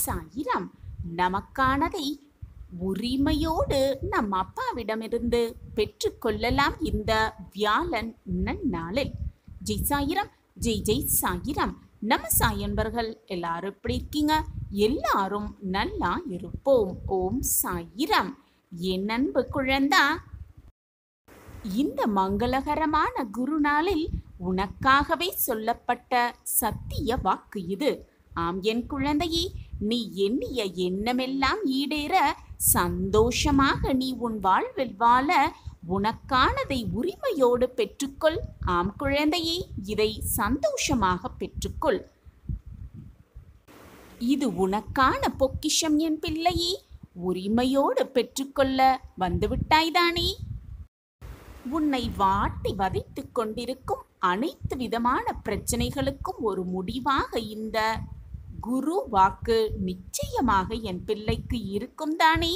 சாயிராம் நமக்கானதை உரிமையோடு நம் அப்பாவிடமிருந்து பெற்றுக்கொள்ளலாம் இந்த வியாழன் நன்னாளில் ஜெய் சாயிராம் ஜெய் ஜெய் சாயிராம் நம்ம சாயன்பர்கள் எல்லாரும் எப்படி இருக்கீங்க எல்லாரும் நல்லா இருப்போம் ஓம் சாயிராம் என் அன்பு குழந்தா இந்த மங்களகரமான குருநாளில் உனக்காகவே சொல்லப்பட்ட சத்திய வாக்கு இது ஆம் என் குழந்தையே நீ எண்ணிய எண்ணமெல்லாம் ஈடேற சந்தோஷமாக நீ உன் வாழ்வில் வாழ உனக்கானதை உரிமையோடு பெற்றுக்கொள் ஆம் குழந்தையே இதை சந்தோஷமாக பெற்றுக்கொள் இது உனக்கான பொக்கிஷம் என் பிள்ளையே உரிமையோடு பெற்றுக்கொள்ள வந்துவிட்டாய்தானே உன்னை வாட்டி வதைத்துக் கொண்டிருக்கும் அனைத்து விதமான பிரச்சனைகளுக்கும் ஒரு முடிவாக இந்த குரு வாக்கு நிச்சயமாக என் பிள்ளைக்கு இருக்கும் தானே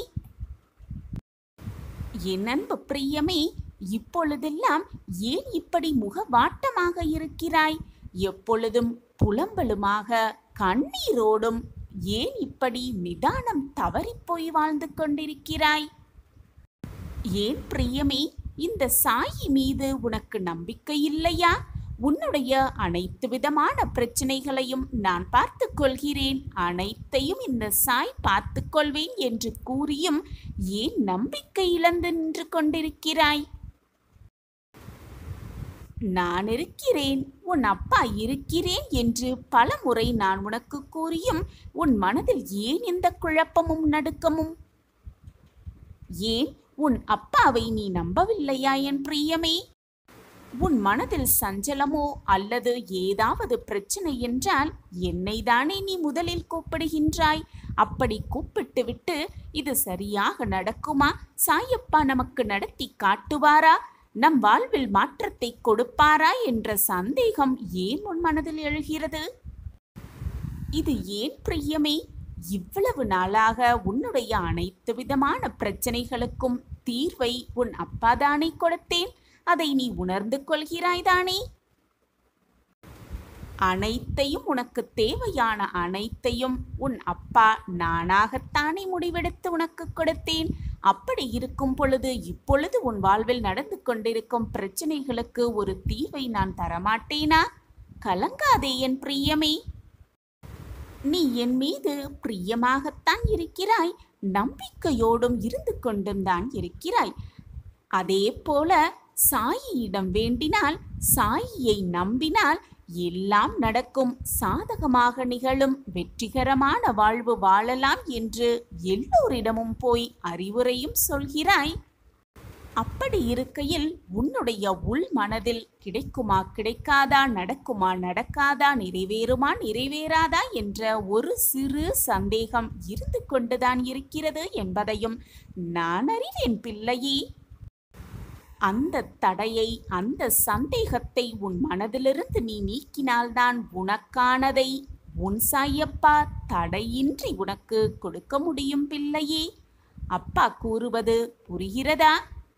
என் அன்பு பிரியமே இப்பொழுதெல்லாம் ஏன் இப்படி முகவாட்டமாக இருக்கிறாய் எப்பொழுதும் புலம்பலுமாக கண்ணீரோடும் ஏன் இப்படி நிதானம் தவறிப் போய் வாழ்ந்து கொண்டிருக்கிறாய் ஏன் பிரியமே இந்த சாயி மீது உனக்கு நம்பிக்கை இல்லையா உன்னுடைய அனைத்து விதமான பிரச்சனைகளையும் நான் பார்த்துக் கொள்கிறேன் அனைத்தையும் இந்த சாய் பார்த்துக் கொள்வேன் என்று கூறியும் ஏன் நம்பிக்கை இழந்து நின்று கொண்டிருக்கிறாய் நான் இருக்கிறேன் உன் அப்பா இருக்கிறேன் என்று பல முறை நான் உனக்கு கூறியும் உன் மனதில் ஏன் இந்த குழப்பமும் நடுக்கமும் ஏன் உன் அப்பாவை நீ நம்பவில்லையா என் பிரியமே உன் மனதில் சஞ்சலமோ அல்லது ஏதாவது பிரச்சனை என்றால் என்னை தானே நீ முதலில் கூப்பிடுகின்றாய் அப்படி கூப்பிட்டு விட்டு இது சரியாக நடக்குமா சாயப்பா நமக்கு நடத்தி காட்டுவாரா நம் வாழ்வில் மாற்றத்தை கொடுப்பாரா என்ற சந்தேகம் ஏன் உன் மனதில் எழுகிறது இது ஏன் பிரியமே இவ்வளவு நாளாக உன்னுடைய அனைத்து விதமான பிரச்சனைகளுக்கும் தீர்வை உன் அப்பாதானே கொடுத்தேன் அதை நீ உணர்ந்து கொள்கிறாய்தானே அனைத்தையும் உனக்கு தேவையான அனைத்தையும் உன் அப்பா நானாகத்தானே முடிவெடுத்து உனக்கு கொடுத்தேன் அப்படி இருக்கும் பொழுது இப்பொழுது உன் வாழ்வில் நடந்து கொண்டிருக்கும் பிரச்சனைகளுக்கு ஒரு தீர்வை நான் தரமாட்டேனா கலங்காதே என் பிரியமே நீ என் மீது பிரியமாகத்தான் இருக்கிறாய் நம்பிக்கையோடும் இருந்து கொண்டும் தான் இருக்கிறாய் அதே போல சாயியிடம் வேண்டினால் சாயியை நம்பினால் எல்லாம் நடக்கும் சாதகமாக நிகழும் வெற்றிகரமான வாழ்வு வாழலாம் என்று எல்லோரிடமும் போய் அறிவுரையும் சொல்கிறாய் அப்படி இருக்கையில் உன்னுடைய உள் மனதில் கிடைக்குமா கிடைக்காதா நடக்குமா நடக்காதா நிறைவேறுமா நிறைவேறாதா என்ற ஒரு சிறு சந்தேகம் இருந்து கொண்டுதான் இருக்கிறது என்பதையும் நான் அறிவேன் பிள்ளையே அந்த தடையை அந்த சந்தேகத்தை உன் மனதிலிருந்து நீ நீக்கினால்தான் உனக்கானதை உன் சாயப்பா தடையின்றி உனக்கு கொடுக்க முடியும் பிள்ளையே அப்பா கூறுவது புரிகிறதா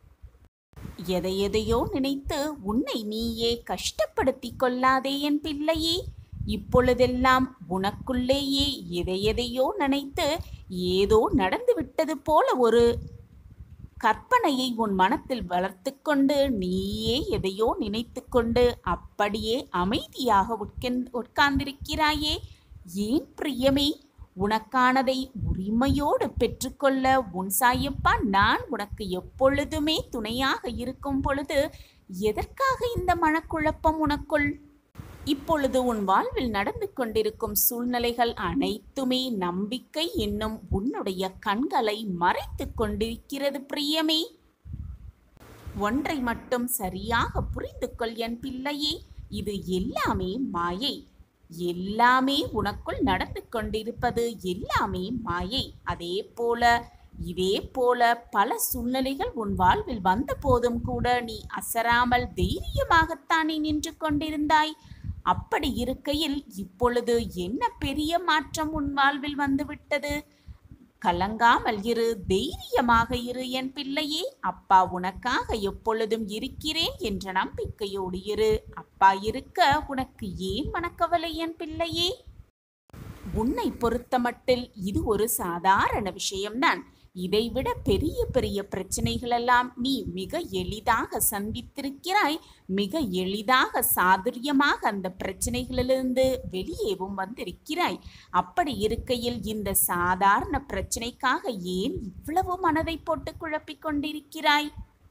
எதை எதையோ நினைத்து உன்னை நீயே கஷ்டப்படுத்திக் கொள்ளாதே என் பிள்ளையே இப்பொழுதெல்லாம் உனக்குள்ளேயே எதை எதையோ நினைத்து ஏதோ நடந்து விட்டது போல ஒரு கற்பனையை உன் மனத்தில் வளர்த்துக்கொண்டு நீயே எதையோ நினைத்துக்கொண்டு அப்படியே அமைதியாக உட்கன் உட்கார்ந்திருக்கிறாயே ஏன் பிரியமே உனக்கானதை உரிமையோடு பெற்றுக்கொள்ள உன் சாயப்பா நான் உனக்கு எப்பொழுதுமே துணையாக இருக்கும் பொழுது எதற்காக இந்த மனக்குழப்பம் உனக்குள் இப்பொழுது உன் வாழ்வில் நடந்து கொண்டிருக்கும் சூழ்நிலைகள் அனைத்துமே நம்பிக்கை என்னும் உன்னுடைய கண்களை மறைத்து கொண்டிருக்கிறது பிரியமே ஒன்றை மட்டும் சரியாக புரிந்து கொள் என் பிள்ளையே இது எல்லாமே மாயை எல்லாமே உனக்குள் நடந்து கொண்டிருப்பது எல்லாமே மாயை அதே போல இதே போல பல சூழ்நிலைகள் உன் வாழ்வில் வந்த போதும் கூட நீ அசராமல் தைரியமாகத்தானே நின்று கொண்டிருந்தாய் அப்படி இருக்கையில் இப்பொழுது என்ன பெரிய மாற்றம் உன் வாழ்வில் வந்துவிட்டது கலங்காமல் இரு தைரியமாக இரு என் பிள்ளையே அப்பா உனக்காக எப்பொழுதும் இருக்கிறேன் என்ற நம்பிக்கையோடு இரு அப்பா இருக்க உனக்கு ஏன் மனக்கவலை என் பிள்ளையே உன்னை பொறுத்தமட்டில் இது ஒரு சாதாரண விஷயம்தான் இதைவிட பெரிய பெரிய பிரச்சனைகளெல்லாம் நீ மிக எளிதாக சந்தித்திருக்கிறாய் மிக எளிதாக சாதுரியமாக அந்த பிரச்சனைகளிலிருந்து வெளியேவும் வந்திருக்கிறாய் அப்படி இருக்கையில் இந்த சாதாரண பிரச்சனைக்காக ஏன் இவ்வளவு மனதை போட்டு குழப்பிக் கொண்டிருக்கிறாய்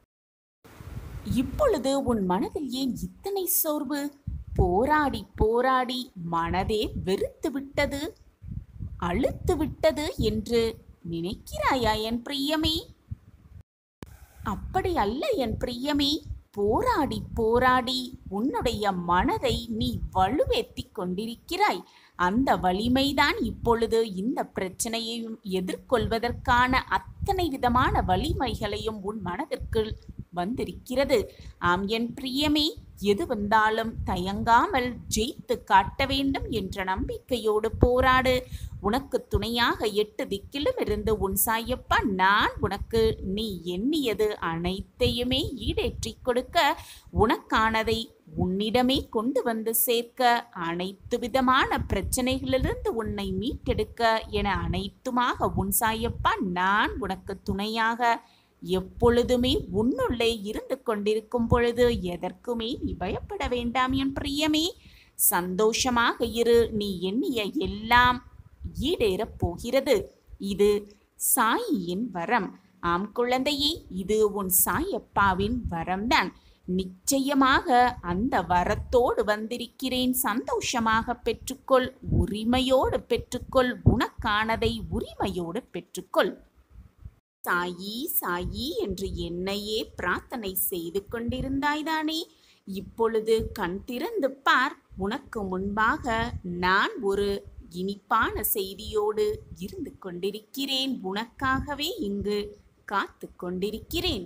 இப்பொழுது உன் மனதில் ஏன் இத்தனை சோர்வு போராடி போராடி மனதே வெறுத்து விட்டது அழுத்து விட்டது என்று நினைக்கிறாயா என் பிரியமே அப்படி அல்ல என் பிரியமே போராடி போராடி உன்னுடைய மனதை நீ வலுவேற்றிக் கொண்டிருக்கிறாய் அந்த வலிமைதான் இப்பொழுது இந்த பிரச்சனையையும் எதிர்கொள்வதற்கான அத்தனை விதமான வலிமைகளையும் உன் மனதிற்குள் வந்திருக்கிறது ஆம் என் பிரியமே எது வந்தாலும் தயங்காமல் ஜெயித்து காட்ட வேண்டும் என்ற நம்பிக்கையோடு போராடு உனக்கு துணையாக எட்டு திக்கிலும் இருந்து உன் சாயப்பா நான் உனக்கு நீ எண்ணியது அனைத்தையுமே ஈடேற்றிக் கொடுக்க உனக்கானதை உன்னிடமே கொண்டு வந்து சேர்க்க அனைத்து விதமான பிரச்சனைகளிலிருந்து உன்னை மீட்டெடுக்க என அனைத்துமாக உன் சாயப்பா நான் உனக்கு துணையாக எப்பொழுதுமே உன்னுள்ளே இருந்து கொண்டிருக்கும் பொழுது எதற்குமே நீ பயப்பட வேண்டாம் என் பிரியமே சந்தோஷமாக இரு நீ எண்ணிய எல்லாம் ஈடேறப் போகிறது இது சாயியின் வரம் ஆம் குழந்தையே இது உன் சாயப்பாவின் வரம்தான் நிச்சயமாக அந்த வரத்தோடு வந்திருக்கிறேன் சந்தோஷமாக பெற்றுக்கொள் உரிமையோடு பெற்றுக்கொள் உனக்கானதை உரிமையோடு பெற்றுக்கொள் சாயி சாயி என்று என்னையே பிரார்த்தனை செய்து கொண்டிருந்தாய்தானே இப்பொழுது கண் திறந்து பார் உனக்கு முன்பாக நான் ஒரு இனிப்பான செய்தியோடு இருந்து கொண்டிருக்கிறேன் உனக்காகவே இங்கு காத்து கொண்டிருக்கிறேன்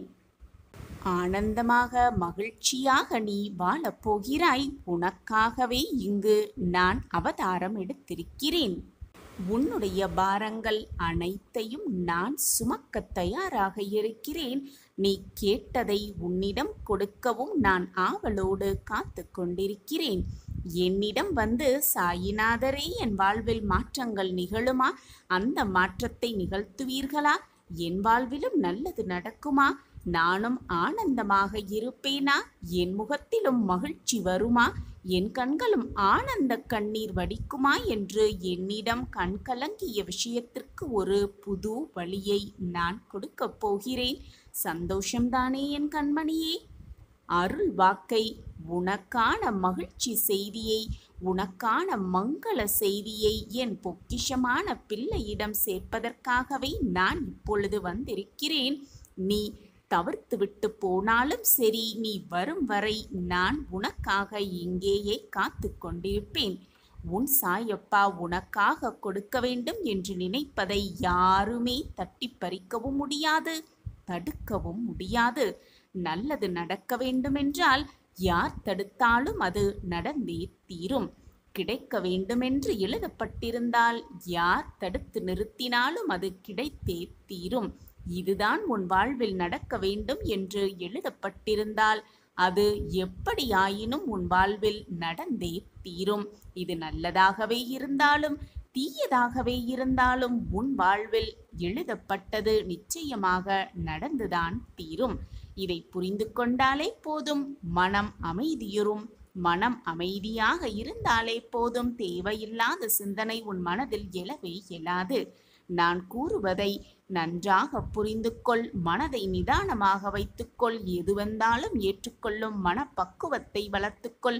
ஆனந்தமாக மகிழ்ச்சியாக நீ வாழப் போகிறாய் உனக்காகவே இங்கு நான் அவதாரம் எடுத்திருக்கிறேன் உன்னுடைய பாரங்கள் அனைத்தையும் நான் சுமக்க தயாராக இருக்கிறேன் நீ கேட்டதை உன்னிடம் கொடுக்கவும் நான் ஆவலோடு காத்து கொண்டிருக்கிறேன் என்னிடம் வந்து சாயிநாதரே என் வாழ்வில் மாற்றங்கள் நிகழுமா அந்த மாற்றத்தை நிகழ்த்துவீர்களா என் வாழ்விலும் நல்லது நடக்குமா நானும் ஆனந்தமாக இருப்பேனா என் முகத்திலும் மகிழ்ச்சி வருமா என் கண்களும் ஆனந்த கண்ணீர் வடிக்குமா என்று என்னிடம் கண் கலங்கிய விஷயத்திற்கு ஒரு புது வழியை நான் கொடுக்கப் போகிறேன் சந்தோஷம்தானே என் கண்மணியே அருள் வாக்கை உனக்கான மகிழ்ச்சி செய்தியை உனக்கான மங்கள செய்தியை என் பொக்கிஷமான பிள்ளையிடம் சேர்ப்பதற்காகவே நான் இப்பொழுது வந்திருக்கிறேன் நீ தவிர்த்து விட்டு போனாலும் சரி நீ வரும் வரை நான் உனக்காக இங்கேயே காத்து கொண்டிருப்பேன் உன் சாயப்பா உனக்காக கொடுக்க வேண்டும் என்று நினைப்பதை யாருமே தட்டி பறிக்கவும் முடியாது தடுக்கவும் முடியாது நல்லது நடக்க வேண்டுமென்றால் யார் தடுத்தாலும் அது நடந்தே தீரும் கிடைக்க வேண்டுமென்று எழுதப்பட்டிருந்தால் யார் தடுத்து நிறுத்தினாலும் அது கிடைத்தே தீரும் இதுதான் உன் வாழ்வில் நடக்க வேண்டும் என்று எழுதப்பட்டிருந்தால் அது எப்படியாயினும் உன் வாழ்வில் நடந்தே தீரும் இது நல்லதாகவே இருந்தாலும் தீயதாகவே இருந்தாலும் உன் வாழ்வில் எழுதப்பட்டது நிச்சயமாக நடந்துதான் தீரும் இதை புரிந்து கொண்டாலே போதும் மனம் அமைதியுறும் மனம் அமைதியாக இருந்தாலே போதும் தேவையில்லாத சிந்தனை உன் மனதில் எழவே எழாது நான் கூறுவதை நன்றாக புரிந்து கொள் மனதை நிதானமாக வைத்துக்கொள் எது வந்தாலும் ஏற்றுக்கொள்ளும் மனப்பக்குவத்தை வளர்த்துக்கொள்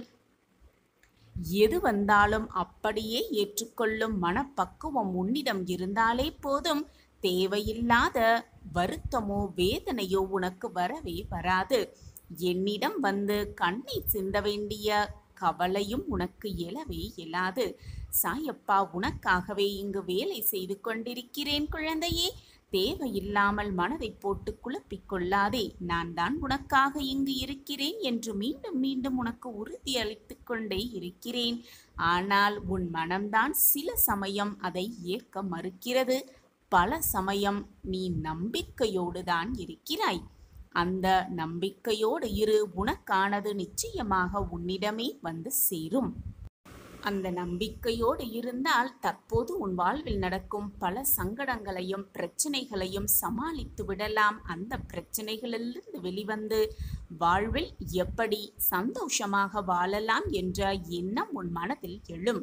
எது வந்தாலும் அப்படியே ஏற்றுக்கொள்ளும் மனப்பக்குவம் உன்னிடம் இருந்தாலே போதும் தேவையில்லாத வருத்தமோ வேதனையோ உனக்கு வரவே வராது என்னிடம் வந்து கண்ணீர் சிந்த வேண்டிய கவலையும் உனக்கு எழவே எழாது சாயப்பா உனக்காகவே இங்கு வேலை செய்து கொண்டிருக்கிறேன் குழந்தையே தேவையில்லாமல் மனதை போட்டு குழப்பிக் கொள்ளாதே நான் தான் உனக்காக இங்கு இருக்கிறேன் என்று மீண்டும் மீண்டும் உனக்கு உறுதி அளித்துக் கொண்டே இருக்கிறேன் ஆனால் உன் மனம்தான் சில சமயம் அதை ஏற்க மறுக்கிறது பல சமயம் நீ நம்பிக்கையோடு தான் இருக்கிறாய் அந்த நம்பிக்கையோடு இரு உனக்கானது நிச்சயமாக உன்னிடமே வந்து சேரும் அந்த நம்பிக்கையோடு இருந்தால் தற்போது உன் வாழ்வில் நடக்கும் பல சங்கடங்களையும் பிரச்சனைகளையும் சமாளித்து விடலாம் அந்த பிரச்சனைகளிலிருந்து வெளிவந்து வாழ்வில் எப்படி சந்தோஷமாக வாழலாம் என்ற எண்ணம் உன் மனதில் எழும்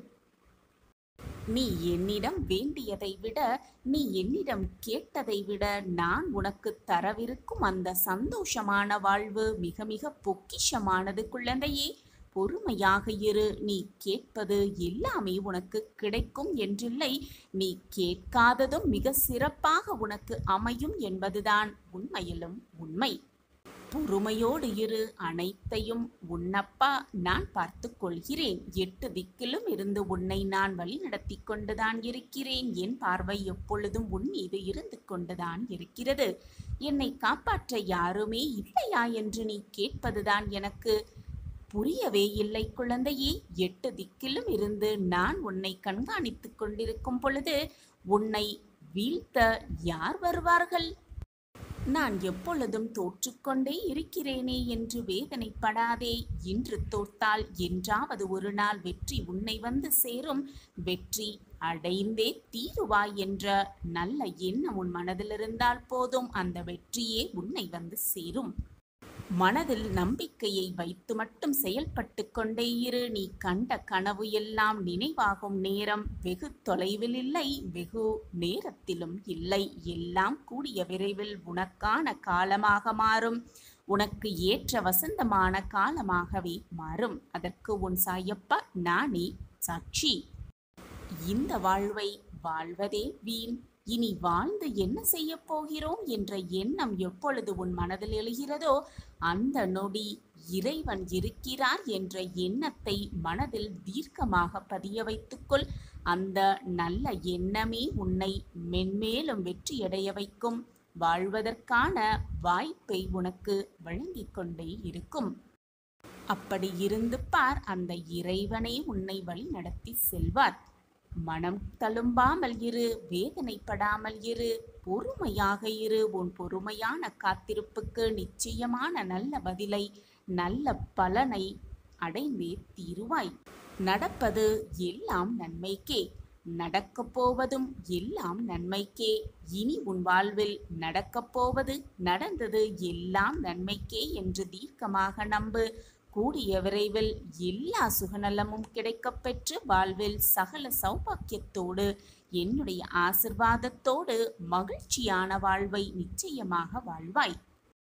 நீ என்னிடம் வேண்டியதை விட நீ என்னிடம் கேட்டதை விட நான் உனக்கு தரவிருக்கும் அந்த சந்தோஷமான வாழ்வு மிக மிக பொக்கிஷமானது குழந்தையே பொறுமையாக இரு நீ கேட்பது எல்லாமே உனக்கு கிடைக்கும் என்றில்லை நீ கேட்காததும் மிக சிறப்பாக உனக்கு அமையும் என்பதுதான் உண்மையிலும் உண்மை பொறுமையோடு இரு அனைத்தையும் உன்னப்பா நான் பார்த்து கொள்கிறேன் எட்டு திக்கிலும் இருந்து உன்னை நான் வழிநடத்தி கொண்டுதான் இருக்கிறேன் என் பார்வை எப்பொழுதும் உன் மீது இருந்து கொண்டுதான் இருக்கிறது என்னை காப்பாற்ற யாருமே இல்லையா என்று நீ கேட்பதுதான் எனக்கு புரியவே இல்லை குழந்தையே எட்டு திக்கிலும் இருந்து நான் உன்னை கண்காணித்துக் கொண்டிருக்கும் பொழுது உன்னை வீழ்த்த யார் வருவார்கள் நான் எப்பொழுதும் தோற்றுக்கொண்டே இருக்கிறேனே என்று வேதனைப்படாதே இன்று தோற்றால் என்றாவது ஒரு நாள் வெற்றி உன்னை வந்து சேரும் வெற்றி அடைந்தே தீருவாய் என்ற நல்ல எண்ணம் உன் மனதில் இருந்தால் போதும் அந்த வெற்றியே உன்னை வந்து சேரும் மனதில் நம்பிக்கையை வைத்து மட்டும் செயல்பட்டு கொண்டே இரு நீ கண்ட கனவு எல்லாம் நினைவாகும் நேரம் வெகு தொலைவில் இல்லை வெகு நேரத்திலும் இல்லை எல்லாம் கூடிய விரைவில் உனக்கான காலமாக மாறும் உனக்கு ஏற்ற வசந்தமான காலமாகவே மாறும் அதற்கு உன் சாயப்பா நானே சாட்சி இந்த வாழ்வை வாழ்வதே வீண் இனி வாழ்ந்து என்ன செய்ய போகிறோம் என்ற எண்ணம் எப்பொழுது உன் மனதில் எழுகிறதோ அந்த நொடி இறைவன் இருக்கிறார் என்ற எண்ணத்தை மனதில் தீர்க்கமாக பதிய வைத்துக்கொள் அந்த நல்ல எண்ணமே உன்னை மென்மேலும் வெற்றியடைய வைக்கும் வாழ்வதற்கான வாய்ப்பை உனக்கு வழங்கிக் கொண்டே இருக்கும் அப்படி இருந்து பார் அந்த இறைவனே உன்னை வழி நடத்தி செல்வார் மனம் தழும்பாமல் இரு வேதனைப்படாமல் இரு பொறுமையாக இரு உன் பொறுமையான காத்திருப்புக்கு நிச்சயமான நல்ல பதிலை நல்ல பலனை அடைந்தே தீருவாய் நடப்பது எல்லாம் நன்மைக்கே நடக்கப் போவதும் எல்லாம் நன்மைக்கே இனி உன் வாழ்வில் நடக்கப் போவது நடந்தது எல்லாம் நன்மைக்கே என்று தீர்க்கமாக நம்பு கூடிய விரைவில் எல்லா சுகநலமும் கிடைக்கப் பெற்று வாழ்வில் சகல சௌபாக்கியத்தோடு என்னுடைய ஆசிர்வாதத்தோடு மகிழ்ச்சியான வாழ்வை நிச்சயமாக வாழ்வாய்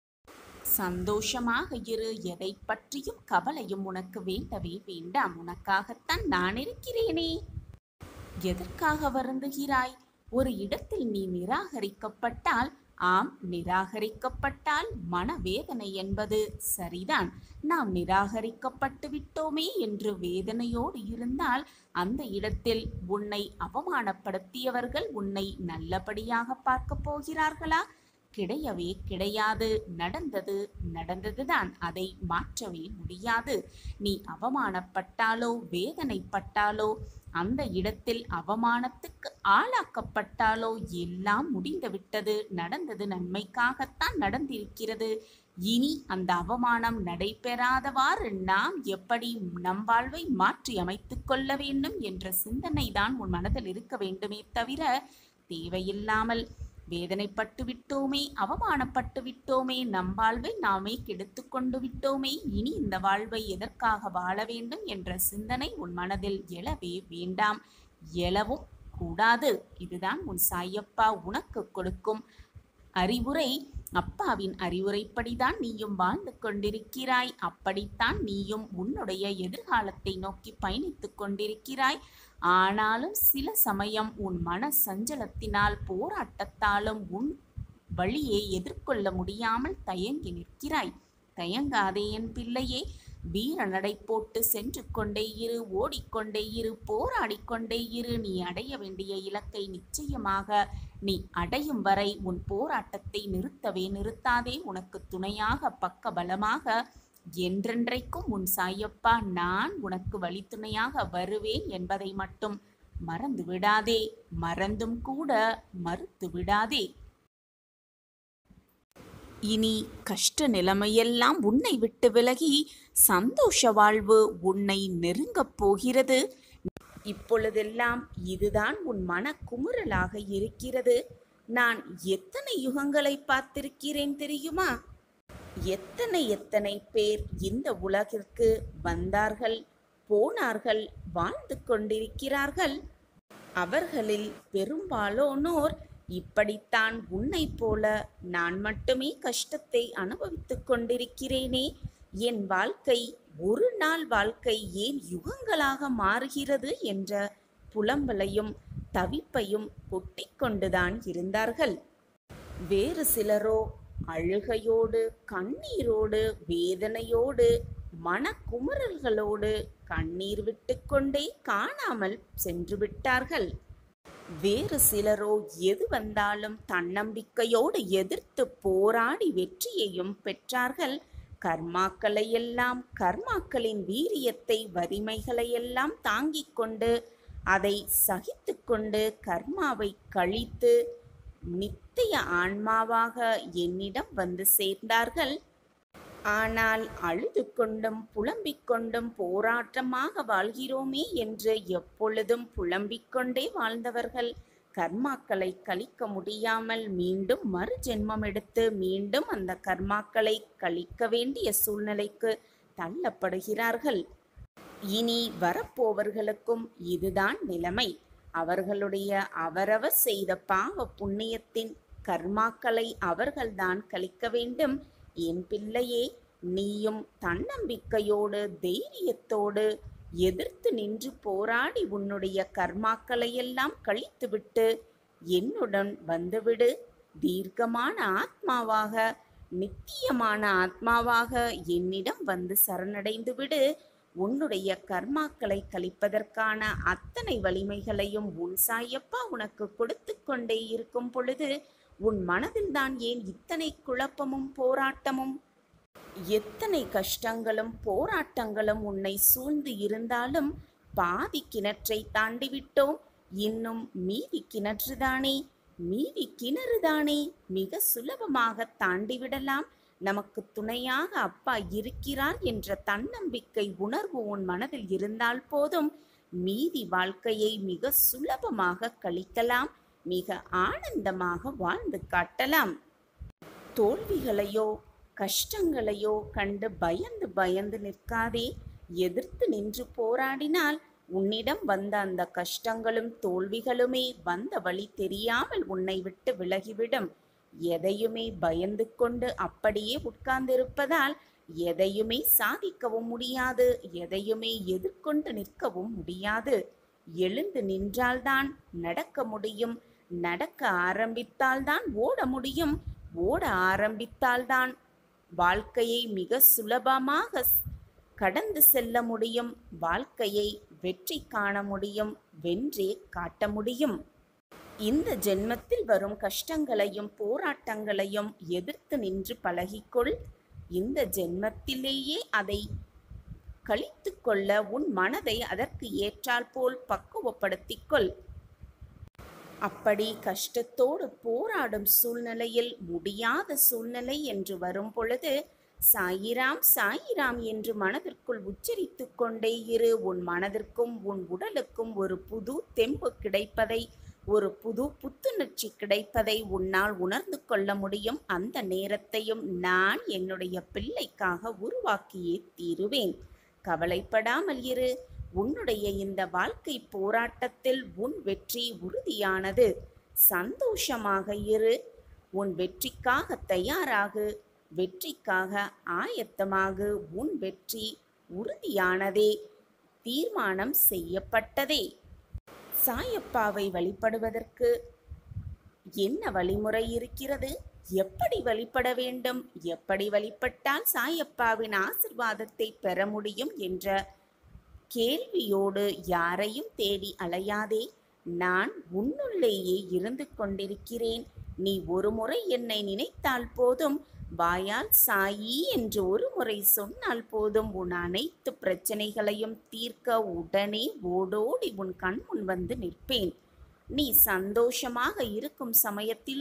சந்தோஷமாக இரு எதை பற்றியும் கவலையும் உனக்கு வேண்டவே வேண்டாம் உனக்காகத்தான் நான் இருக்கிறேனே எதற்காக வருந்துகிறாய் ஒரு இடத்தில் நீ நிராகரிக்கப்பட்டால் ஆம் நிராகரிக்கப்பட்டால் மனவேதனை என்பது சரிதான் நாம் நிராகரிக்கப்பட்டு விட்டோமே என்று வேதனையோடு இருந்தால் அந்த இடத்தில் உன்னை அவமானப்படுத்தியவர்கள் உன்னை நல்லபடியாக பார்க்கப் போகிறார்களா கிடையவே கிடையாது நடந்தது நடந்ததுதான் அதை மாற்றவே முடியாது நீ அவமானப்பட்டாலோ வேதனைப்பட்டாலோ அந்த இடத்தில் அவமானத்துக்கு ஆளாக்கப்பட்டாலோ எல்லாம் முடிந்துவிட்டது நடந்தது நன்மைக்காகத்தான் நடந்திருக்கிறது இனி அந்த அவமானம் நடைபெறாதவாறு நாம் எப்படி நம் வாழ்வை மாற்றி அமைத்துக் கொள்ள வேண்டும் என்ற சிந்தனை தான் உன் மனதில் இருக்க வேண்டுமே தவிர தேவையில்லாமல் வேதனைப்பட்டு விட்டோமே அவமானப்பட்டு விட்டோமே நம் வாழ்வை நாமே கெடுத்து கொண்டு விட்டோமே இனி இந்த வாழ்வை எதற்காக வாழ வேண்டும் என்ற சிந்தனை உன் மனதில் எழவே வேண்டாம் எழவும் கூடாது இதுதான் உன் சாயப்பா உனக்கு கொடுக்கும் அறிவுரை அப்பாவின் அறிவுரைப்படிதான் நீயும் வாழ்ந்து கொண்டிருக்கிறாய் அப்படித்தான் நீயும் உன்னுடைய எதிர்காலத்தை நோக்கி பயணித்துக் கொண்டிருக்கிறாய் ஆனாலும் சில சமயம் உன் மன சஞ்சலத்தினால் போராட்டத்தாலும் உன் வழியை எதிர்கொள்ள முடியாமல் தயங்கி நிற்கிறாய் தயங்காதே என் பிள்ளையே வீர நடை போட்டு சென்று கொண்டே இரு ஓடிக்கொண்டே இரு போராடிக்கொண்டே இரு நீ அடைய வேண்டிய இலக்கை நிச்சயமாக நீ அடையும் வரை உன் போராட்டத்தை நிறுத்தவே நிறுத்தாதே உனக்கு துணையாக பக்க பலமாக என்றென்றைக்கும் உன் சாயப்பா நான் உனக்கு வழித்துணையாக வருவேன் என்பதை மட்டும் மறந்து விடாதே மறந்தும் கூட மறுத்து விடாதே இனி கஷ்ட நிலைமையெல்லாம் உன்னை விட்டு விலகி சந்தோஷ வாழ்வு உன்னை நெருங்கப் போகிறது இப்பொழுதெல்லாம் இதுதான் உன் மன குமுறலாக இருக்கிறது நான் எத்தனை யுகங்களை பார்த்திருக்கிறேன் தெரியுமா எத்தனை எத்தனை பேர் இந்த உலகிற்கு வந்தார்கள் போனார்கள் வாழ்ந்து கொண்டிருக்கிறார்கள் அவர்களில் பெரும்பாலோனோர் இப்படித்தான் உன்னைப் போல நான் மட்டுமே கஷ்டத்தை அனுபவித்துக் கொண்டிருக்கிறேனே என் வாழ்க்கை ஒரு நாள் வாழ்க்கை ஏன் யுகங்களாக மாறுகிறது என்ற புலம்பலையும் தவிப்பையும் கொட்டிக் கொண்டுதான் இருந்தார்கள் வேறு சிலரோ அழுகையோடு கண்ணீரோடு வேதனையோடு மனக்குமுறல்களோடு கண்ணீர் விட்டுக்கொண்டே காணாமல் சென்று விட்டார்கள் வேறு சிலரோ எது வந்தாலும் தன்னம்பிக்கையோடு எதிர்த்து போராடி வெற்றியையும் பெற்றார்கள் கர்மாக்களையெல்லாம் கர்மாக்களின் வீரியத்தை வலிமைகளையெல்லாம் தாங்கிக் கொண்டு அதை சகித்து கொண்டு கர்மாவை கழித்து நித்திய ஆன்மாவாக என்னிடம் வந்து சேர்ந்தார்கள் ஆனால் அழுது கொண்டும் புலம்பிக் கொண்டும் போராட்டமாக வாழ்கிறோமே என்று எப்பொழுதும் புலம்பிக் கொண்டே வாழ்ந்தவர்கள் கர்மாக்களை கழிக்க முடியாமல் மீண்டும் மறு ஜென்மம் எடுத்து மீண்டும் அந்த கர்மாக்களை கழிக்க வேண்டிய சூழ்நிலைக்கு தள்ளப்படுகிறார்கள் இனி வரப்போவர்களுக்கும் இதுதான் நிலைமை அவர்களுடைய அவரவர் செய்த பாவ புண்ணியத்தின் கர்மாக்களை அவர்கள்தான் கழிக்க வேண்டும் என் பிள்ளையே நீயும் தன்னம்பிக்கையோடு தைரியத்தோடு எதிர்த்து நின்று போராடி உன்னுடைய கர்மாக்களையெல்லாம் கழித்துவிட்டு என்னுடன் வந்துவிடு தீர்க்கமான ஆத்மாவாக நித்தியமான ஆத்மாவாக என்னிடம் வந்து சரணடைந்து விடு உன்னுடைய கர்மாக்களை கழிப்பதற்கான அத்தனை வலிமைகளையும் உன் சாயப்பா உனக்கு கொடுத்து கொண்டே இருக்கும் பொழுது உன் மனதில்தான் ஏன் இத்தனை குழப்பமும் போராட்டமும் எத்தனை கஷ்டங்களும் போராட்டங்களும் உன்னை சூழ்ந்து இருந்தாலும் பாதி கிணற்றை தாண்டி விட்டோம் இன்னும் மீதி கிணற்றுதானே மீதி கிணறுதானே மிக சுலபமாக தாண்டிவிடலாம் நமக்கு துணையாக அப்பா இருக்கிறார் என்ற தன்னம்பிக்கை உணர்வு உன் மனதில் இருந்தால் போதும் மீதி வாழ்க்கையை மிக சுலபமாக கழிக்கலாம் மிக ஆனந்தமாக வாழ்ந்து காட்டலாம் தோல்விகளையோ கஷ்டங்களையோ கண்டு பயந்து பயந்து நிற்காதே எதிர்த்து நின்று போராடினால் உன்னிடம் வந்த அந்த கஷ்டங்களும் தோல்விகளுமே வந்த வழி தெரியாமல் உன்னை விட்டு விலகிவிடும் எதையுமே பயந்து கொண்டு அப்படியே உட்கார்ந்திருப்பதால் எதையுமே சாதிக்கவும் முடியாது எதையுமே எதிர்கொண்டு நிற்கவும் முடியாது எழுந்து நின்றால்தான் நடக்க முடியும் நடக்க ஆரம்பித்தால்தான் ஓட முடியும் ஓட ஆரம்பித்தால்தான் வாழ்க்கையை மிக சுலபமாக ஸ்- கடந்து செல்ல முடியும் வாழ்க்கையை வெற்றி காண முடியும் வென்றே காட்ட முடியும் இந்த ஜென்மத்தில் வரும் கஷ்டங்களையும் போராட்டங்களையும் எதிர்த்து நின்று பழகிக்கொள் இந்த ஜென்மத்திலேயே அதை கழித்து கொள்ள உன் மனதை அதற்கு ஏற்றால் போல் பக்குவப்படுத்திக் கொள் அப்படி கஷ்டத்தோடு போராடும் சூழ்நிலையில் முடியாத சூழ்நிலை என்று வரும் பொழுது சாயிராம் சாயிராம் என்று மனதிற்குள் உச்சரித்துக் கொண்டே இரு உன் மனதிற்கும் உன் உடலுக்கும் ஒரு புது தெம்பு கிடைப்பதை ஒரு புது புத்துணர்ச்சி கிடைப்பதை உன்னால் உணர்ந்து கொள்ள முடியும் அந்த நேரத்தையும் நான் என்னுடைய பிள்ளைக்காக உருவாக்கியே தீருவேன் கவலைப்படாமல் இரு உன்னுடைய இந்த வாழ்க்கை போராட்டத்தில் உன் வெற்றி உறுதியானது சந்தோஷமாக இரு உன் வெற்றிக்காக தயாராகு வெற்றிக்காக ஆயத்தமாகு உன் வெற்றி உறுதியானதே தீர்மானம் செய்யப்பட்டதே சாயப்பாவை வழிபடுவதற்கு என்ன வழிமுறை இருக்கிறது எப்படி வழிபட வேண்டும் எப்படி வழிபட்டால் சாயப்பாவின் ஆசிர்வாதத்தை பெற முடியும் என்ற கேள்வியோடு யாரையும் தேடி அலையாதே நான் உன்னுள்ளேயே இருந்து கொண்டிருக்கிறேன் நீ ஒரு முறை என்னை நினைத்தால் போதும் வாயால் சாயி என்று ஒரு முறை சொன்னால் போதும் உன் அனைத்து பிரச்சனைகளையும் தீர்க்க உடனே ஓடோடி உன் கண் முன் வந்து நிற்பேன் நீ சந்தோஷமாக இருக்கும் சமயத்திலோ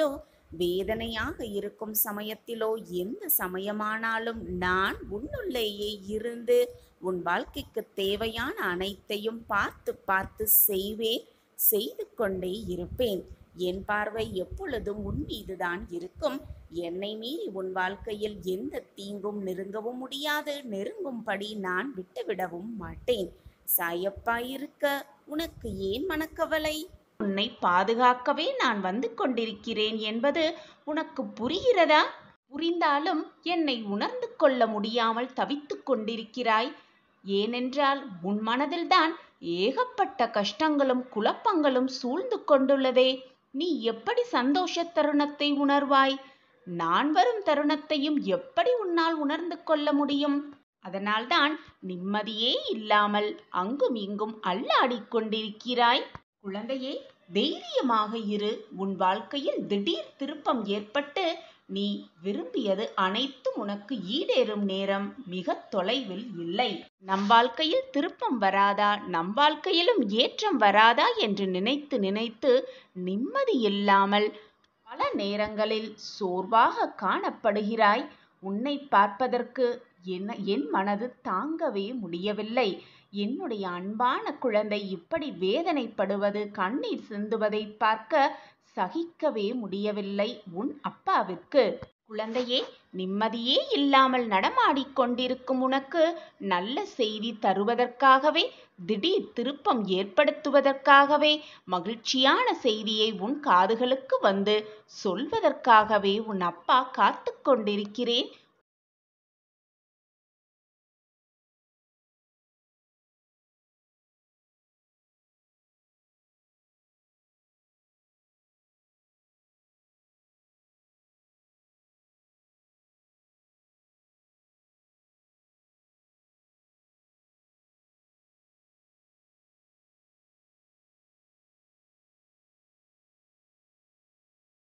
வேதனையாக இருக்கும் சமயத்திலோ எந்த சமயமானாலும் நான் உன்னுள்ளேயே இருந்து உன் வாழ்க்கைக்கு தேவையான அனைத்தையும் பார்த்து பார்த்து செய்வேன் செய்து கொண்டே இருப்பேன் என் பார்வை எப்பொழுதும் உன் மீதுதான் இருக்கும் என்னை மீறி உன் வாழ்க்கையில் எந்த தீங்கும் நெருங்கவும் முடியாது நெருங்கும்படி நான் விட்டுவிடவும் மாட்டேன் சாயப்பா இருக்க உனக்கு ஏன் மனக்கவலை உன்னை பாதுகாக்கவே நான் வந்து கொண்டிருக்கிறேன் என்பது உனக்கு புரிகிறதா புரிந்தாலும் என்னை உணர்ந்து கொள்ள முடியாமல் தவித்துக் கொண்டிருக்கிறாய் ஏனென்றால் உன் மனதில்தான் ஏகப்பட்ட கஷ்டங்களும் குழப்பங்களும் சூழ்ந்து கொண்டுள்ளதே நீ எப்படி சந்தோஷ தருணத்தை உணர்வாய் நான் வரும் தருணத்தையும் எப்படி உன்னால் உணர்ந்து கொள்ள முடியும் அதனால்தான் நிம்மதியே இல்லாமல் அங்கும் இங்கும் அல்லாடிக் கொண்டிருக்கிறாய் குழந்தையே தைரியமாக இரு உன் வாழ்க்கையில் திடீர் திருப்பம் ஏற்பட்டு நீ விரும்பியது அனைத்தும் உனக்கு ஈடேறும் நேரம் மிக தொலைவில் இல்லை நம் வாழ்க்கையில் திருப்பம் வராதா நம் வாழ்க்கையிலும் ஏற்றம் வராதா என்று நினைத்து நினைத்து நிம்மதி இல்லாமல் பல நேரங்களில் சோர்வாக காணப்படுகிறாய் உன்னை பார்ப்பதற்கு என்ன என் மனது தாங்கவே முடியவில்லை என்னுடைய அன்பான குழந்தை இப்படி வேதனைப்படுவது கண்ணீர் சிந்துவதை பார்க்க சகிக்கவே முடியவில்லை உன் அப்பாவிற்கு குழந்தையே நிம்மதியே இல்லாமல் நடமாடிக் கொண்டிருக்கும் உனக்கு நல்ல செய்தி தருவதற்காகவே திடீர் திருப்பம் ஏற்படுத்துவதற்காகவே மகிழ்ச்சியான செய்தியை உன் காதுகளுக்கு வந்து சொல்வதற்காகவே உன் அப்பா காத்து கொண்டிருக்கிறேன்